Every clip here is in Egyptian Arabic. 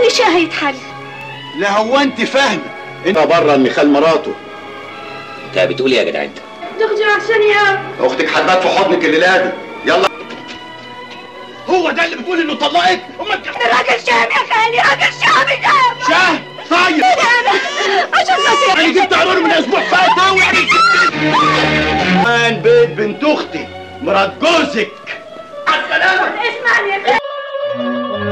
شيء هيتحل لا هو انت فاهمه انت بره ان خال مراته انت بتقول ايه يا جدع انت دكتور عشان يا اختك حبات في حضنك الليله دي يلا هو ده اللي بتقول انه طلقك امال راجل شام يا خالي راجل شامي ده شاه طيب انا عشان خاطر انا جبت قرار من اسبوع فات اهو يعني كمان بيت بنت اختي مرات جوزك على السلامه اسمعني يا خالي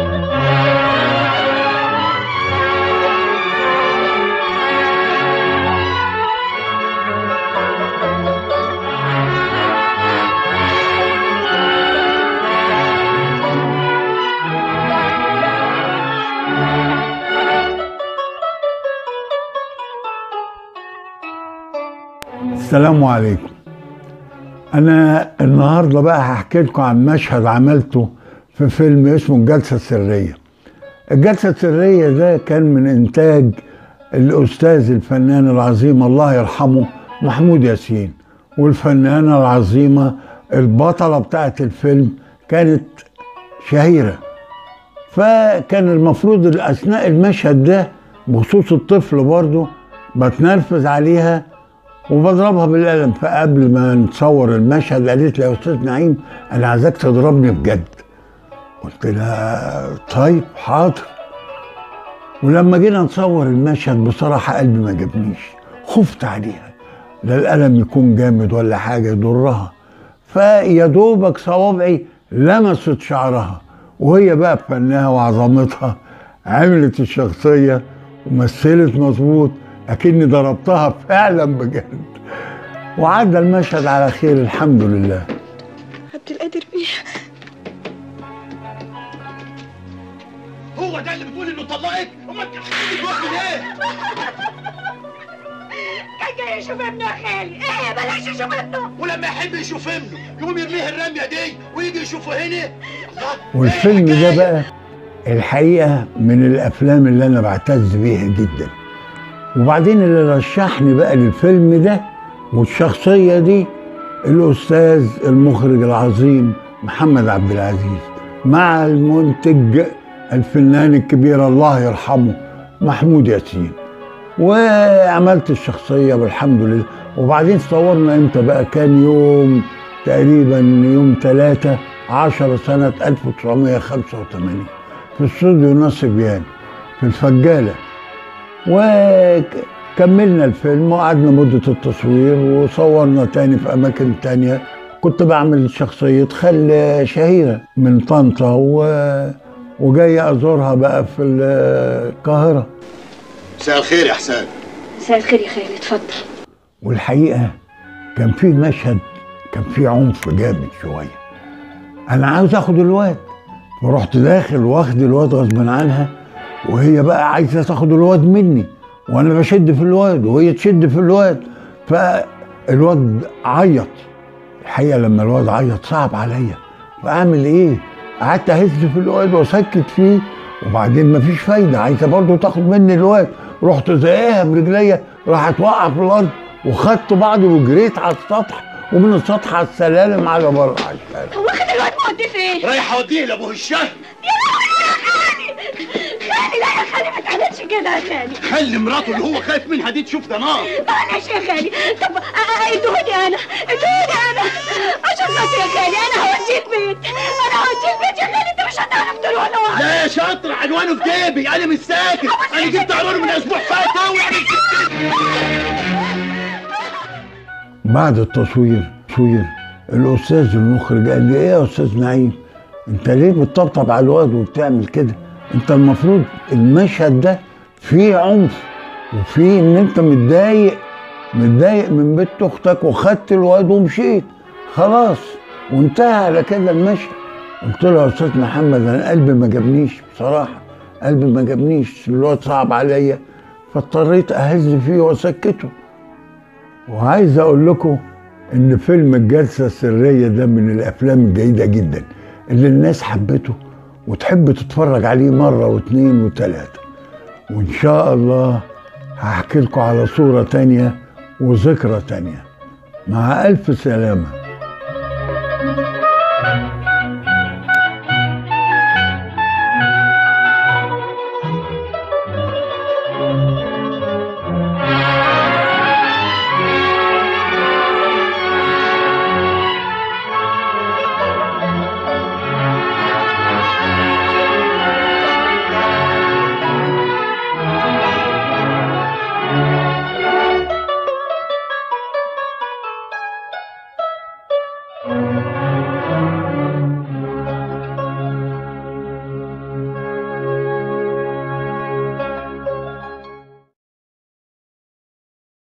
السلام عليكم انا النهارده بقى هحكي لكم عن مشهد عملته في فيلم اسمه الجلسه السريه الجلسه السريه ده كان من انتاج الاستاذ الفنان العظيم الله يرحمه محمود ياسين والفنانه العظيمه البطله بتاعت الفيلم كانت شهيره فكان المفروض اثناء المشهد ده بخصوص الطفل برضه بتنرفز عليها وبضربها بالقلم فقبل ما نصور المشهد قالت لي يا استاذ نعيم انا عايزاك تضربني بجد قلت لها طيب حاضر ولما جينا نصور المشهد بصراحه قلبي ما جابنيش خفت عليها لا القلم يكون جامد ولا حاجه يضرها فيا دوبك صوابعي لمست شعرها وهي بقى بفنها وعظمتها عملت الشخصيه ومثلت مظبوط اكني ضربتها فعلا بجد وعدى المشهد على خير الحمد لله عبد القادر بيه هو ده اللي بتقول انه طلقك امال كان واخد ايه كان جاي يشوف ابنه يا خالي ايه بلاش يشوف ابنه ولما يحب يشوف ابنه يقوم يرميه الرميه دي ويجي يشوفه هنا الله، والفيلم إيه ده الحكاية؟ بقى الحقيقه من الافلام اللي انا بعتز بيها جدا وبعدين اللي رشحني بقى للفيلم ده والشخصيه دي الاستاذ المخرج العظيم محمد عبد العزيز مع المنتج الفنان الكبير الله يرحمه محمود ياسين وعملت الشخصيه والحمد لله وبعدين صورنا امتى بقى كان يوم تقريبا يوم 3 10 سنه 1985 في استوديو ناصر بيان في الفجاله وكملنا الفيلم وقعدنا مدة التصوير وصورنا تاني في أماكن تانية كنت بعمل شخصية خل شهيرة من طنطا و... وجاي أزورها بقى في القاهرة مساء الخير يا حسان مساء الخير يا خالي اتفضل والحقيقة كان في مشهد كان في عنف جامد شوية أنا عاوز آخد الواد ورحت داخل واخد الواد غصب عنها وهي بقى عايزة تاخد الواد مني وأنا بشد في الواد وهي تشد في الواد فالواد عيط الحقيقة لما الواد عيط صعب عليا فأعمل إيه؟ قعدت أهز في الواد وأسكت فيه وبعدين مفيش فايدة عايزة برضه تاخد مني الواد رحت زقاها برجليا راحت واقعة في الأرض وخدت بعضي وجريت على السطح ومن السطح على السلالم على بره على الشارع هو واخد الواد مودي فين رايح اوديه لابوه الشهر يا لهوي يا خالي خالي لا يا خالي ما تعملش كده يا خالي خلي مراته اللي هو خايف منها دي تشوف ده نار معلش يا خالي طب أ- أ- ادوني انا ادوني انا عشان خاطر يا خالي انا هوديك بيت انا هوديك بيت يا خالي انت مش هتعرف تروح لوحدك لا يا شاطر عنوانه في جيبي انا مش ساكت انا جبت قرار من اسبوع فات اهو يعني بعد التصوير تصوير الاستاذ المخرج قال لي ايه يا استاذ نعيم انت ليه بتطبطب على الواد وبتعمل كده انت المفروض المشهد ده فيه عنف وفيه ان انت متضايق متضايق من بنت اختك وخدت الواد ومشيت خلاص وانتهى على كده المشهد قلت له يا استاذ محمد انا قلبي ما جابنيش بصراحه قلبي ما جابنيش الواد صعب عليا فاضطريت اهز فيه واسكته وعايز اقول لكم ان فيلم الجلسه السريه ده من الافلام الجيده جدا اللي الناس حبته وتحب تتفرج عليه مره واثنين وثلاثه وان شاء الله هحكي لكم على صوره تانيه وذكرى تانيه مع الف سلامه